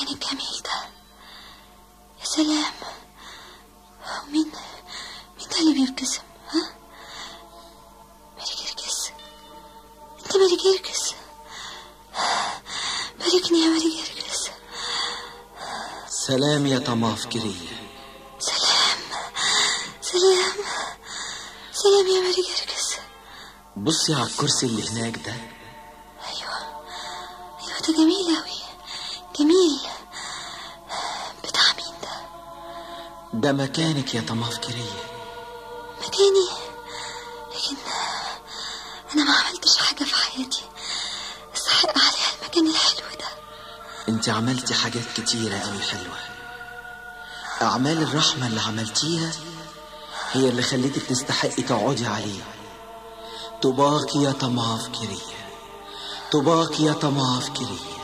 المكان الجميل ده يا سلام مين مين ده اللي بيبتسم ها مالك يركز انت مالك يركز باركني يا مالك يركز سلام يا طمافكرية سلام سلام سلام يا مالك يركز بصي على الكرسي اللي هناك ده ايوه ايوه ده جميل اوي جميل بتاع مين ده ده مكانك يا طمافكرية مكاني لكن انا ما عملتش حاجه في حياتي استحق عليها المكان الحلو ده انت عملتي حاجات كتيرة قوي حلوة أعمال الرحمة اللي عملتيها هي اللي خلتك تستحقي تقعدي عليه طباك يا طمافكرية طباك يا طمافكرية